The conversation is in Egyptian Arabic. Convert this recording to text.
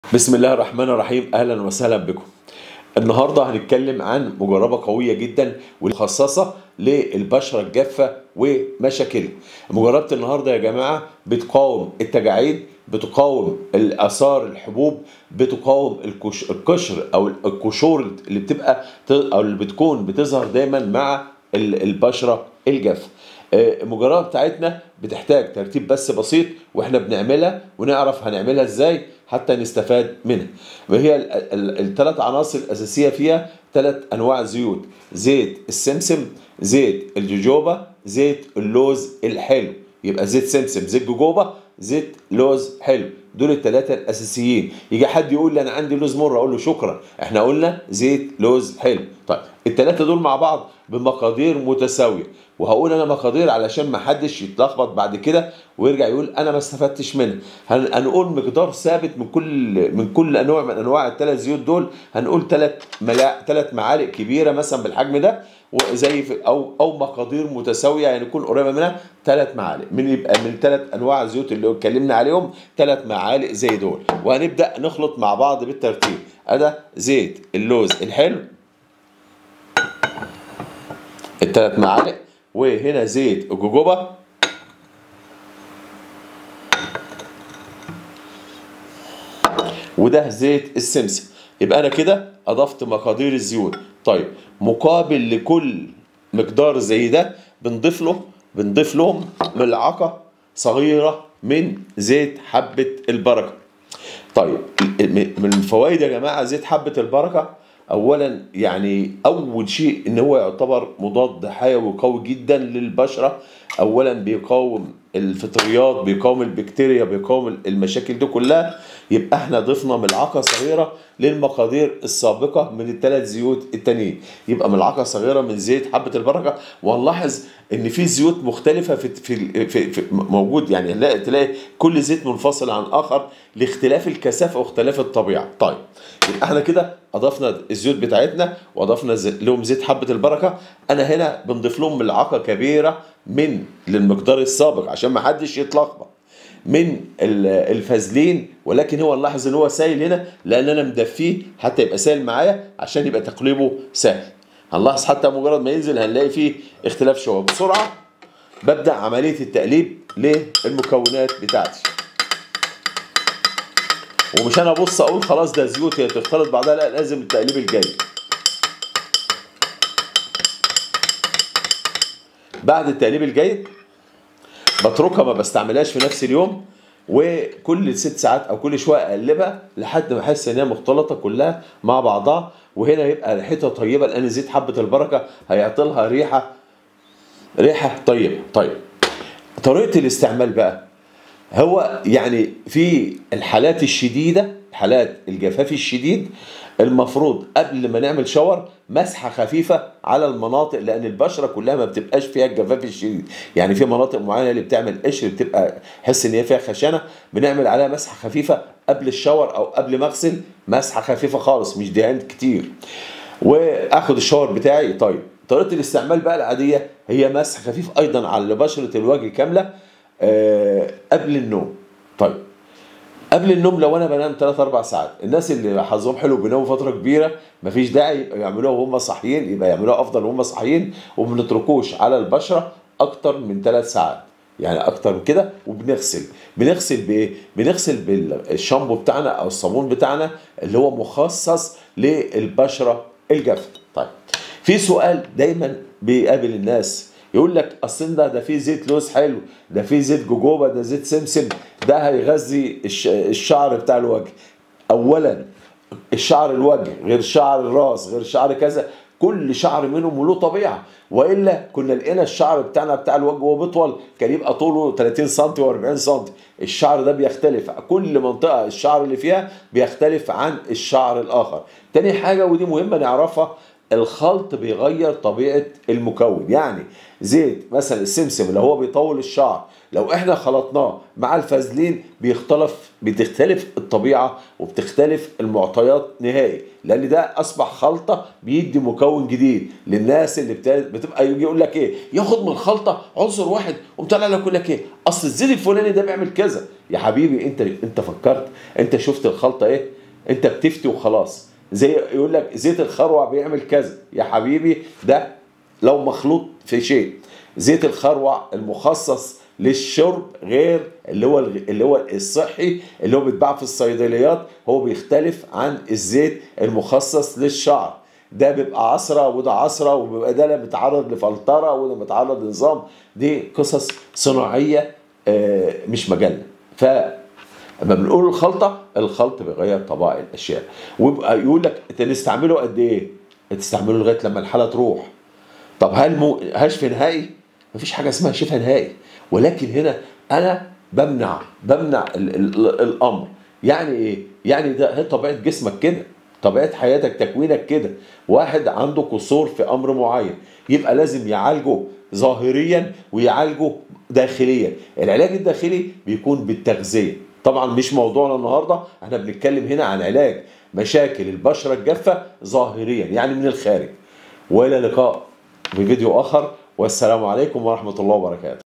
بسم الله الرحمن الرحيم اهلا وسهلا بكم النهارده هنتكلم عن مجربه قويه جدا ومخصصه للبشره الجافه ومشاكلها مجربه النهارده يا جماعه بتقاوم التجاعيد بتقاوم الاثار الحبوب بتقاوم الكش... القشر او القشور اللي بتبقى او اللي بتكون بتظهر دايما مع البشره الجافه المجربه بتاعتنا بتحتاج ترتيب بس بسيط واحنا بنعملها ونعرف هنعملها ازاي حتى نستفاد منها وهي الثلاث عناصر الاساسيه فيها ثلاث انواع زيوت زيت السمسم زيت الجوجوبا زيت اللوز الحلو يبقى زيت سمسم زيت جوجوبا زيت لوز حلو دول الثلاثه الاساسيين يجي حد يقول لي انا عندي لوز مر اقول له شكرا احنا قلنا زيت لوز حلو طيب الثلاثه دول مع بعض بمقادير متساويه وهقول انا مقادير علشان ما حدش يتلخبط بعد كده ويرجع يقول انا ما استفدتش منها هنقول مقدار ثابت من كل من كل نوع من انواع الثلاث زيوت دول هنقول ثلاث ملا ثلاث معالق كبيره مثلا بالحجم ده وزي في او او مقادير متساويه يعني يكون قريبه منها ثلاث معالق من يبقى من ثلاث انواع الزيوت اللي اتكلمنا عليهم ثلاث معالق زي دول وهنبدا نخلط مع بعض بالترتيب ادا زيت اللوز الحلو الثلاث معالق وهنا زيت الجوجوبا وده زيت السمسم يبقى انا كده اضفت مقادير الزيوت طيب مقابل لكل مقدار زي ده بنضيف له بنضيف لهم ملعقه صغيره من زيت حبه البركه طيب من الفوائد يا جماعه زيت حبه البركه اولا يعني اول شيء ان هو يعتبر مضاد حيوي قوي جدا للبشره اولا بيقاوم الفطريات بيقاوم البكتيريا بيقاوم المشاكل دي كلها يبقى احنا ضفنا ملعقه صغيره للمقادير السابقه من الثلاث زيوت التانيين يبقى ملعقه صغيره من زيت حبه البركه وهنلاحظ ان في زيوت مختلفه في, في, في, في موجود يعني تلاقي تلاقي كل زيت منفصل عن اخر لاختلاف الكثافه واختلاف الطبيعه طيب يبقى احنا كده اضفنا الزيوت بتاعتنا واضفنا لهم زيت حبه البركه انا هنا بنضيف لهم ملعقه كبيره من للمقدار السابق عشان ما حدش يتلخبط من الفازلين ولكن هو نلاحظ ان هو سايل هنا لان انا مدفيه حتى يبقى سايل معايا عشان يبقى تقليبه سهل هنلاحظ حتى مجرد ما ينزل هنلاقي فيه اختلاف شويه بسرعه ببدا عمليه التقليب للمكونات بتاعتي ومش انا ابص اقول خلاص ده زيوت هي تختلط بعضها لا لازم التقليب الجيد بعد التقليب الجيد بتركها ما بستعملهاش في نفس اليوم وكل ست ساعات او كل شويه اقلبها لحد ما احس ان هي مختلطه كلها مع بعضها وهنا يبقى ريحتها طيبه لان زيت حبه البركه هيعطي لها ريحه ريحه طيبه طيب طريقه الاستعمال بقى هو يعني في الحالات الشديده حالات الجفاف الشديد المفروض قبل ما نعمل شاور مسحه خفيفه على المناطق لان البشره كلها ما بتبقاش فيها الجفاف الشديد يعني في مناطق معينه اللي بتعمل قشر بتبقى حس ان هي فيها خشنه بنعمل عليها مسحه خفيفه قبل الشاور او قبل ما اغسل مسحه خفيفه خالص مش دهان كتير واخد الشاور بتاعي طيب طريقه الاستعمال بقى العاديه هي مسح خفيف ايضا على بشره الوجه كامله أه قبل النوم طيب قبل النوم لو انا بنام 3 4 ساعات الناس اللي حظهم حلو بيناموا فتره كبيره مفيش داعي يعملوها وهم صاحيين يبقى يعملوها افضل وهم صاحيين وما بنتركوش على البشره اكتر من 3 ساعات يعني اكتر من كده وبنغسل بنغسل بايه بنغسل بالشامبو بتاعنا او الصابون بتاعنا اللي هو مخصص للبشره الجافه طيب في سؤال دايما بيقابل الناس يقول لك اصل ده ده فيه زيت لوز حلو ده فيه زيت جوجوبا ده زيت سمسم ده هيغذي الشعر بتاع الوجه اولا الشعر الوجه غير شعر الراس غير شعر كذا كل شعر منهم له طبيعه والا كنا لقينا الشعر بتاعنا بتاع الوجه وهو بيطول كان يبقى طوله 30 سم و40 سم الشعر ده بيختلف كل منطقه الشعر اللي فيها بيختلف عن الشعر الاخر تاني حاجه ودي مهمه نعرفها الخلط بيغير طبيعه المكون يعني زيت مثلا السمسم اللي هو بيطول الشعر لو احنا خلطناه مع الفازلين بيختلف بتختلف الطبيعه وبتختلف المعطيات نهائي لان ده اصبح خلطه بيدي مكون جديد للناس اللي بتبقى يجي يقول لك ايه ياخد من الخلطه عنصر واحد ومطلع لك يقول لك ايه اصل الزيت الفلاني ده بيعمل كذا يا حبيبي انت انت فكرت انت شفت الخلطه ايه انت بتفتي وخلاص زي يقول لك زيت الخروع بيعمل كذا يا حبيبي ده لو مخلوط في شيء زيت الخروع المخصص للشرب غير اللي هو اللي هو الصحي اللي هو بيتباع في الصيدليات هو بيختلف عن الزيت المخصص للشعر ده بيبقى عصرة وده عصرة وبيبقى ده متعرض لفلترة وده متعرض لنظام دي قصص صناعية مش مجلة ف لما بنقول الخلطة الخلط بيغير طبائع الأشياء ويبقى يقول لك أنت نستعمله قد إيه؟ تستعمله لغاية لما الحالة تروح طب هل مو هشفي نهائي؟ مفيش حاجة اسمها شفاء نهائي ولكن هنا أنا بمنع بمنع ال ال الأمر يعني إيه؟ يعني ده هي طبيعة جسمك كده طبيعة حياتك تكوينك كده واحد عنده قصور في أمر معين يبقى لازم يعالجه ظاهريا ويعالجه داخليا العلاج الداخلي بيكون بالتغذية طبعا مش موضوعنا النهارده احنا بنتكلم هنا عن علاج مشاكل البشره الجافه ظاهريا يعني من الخارج والى لقاء في فيديو اخر والسلام عليكم ورحمه الله وبركاته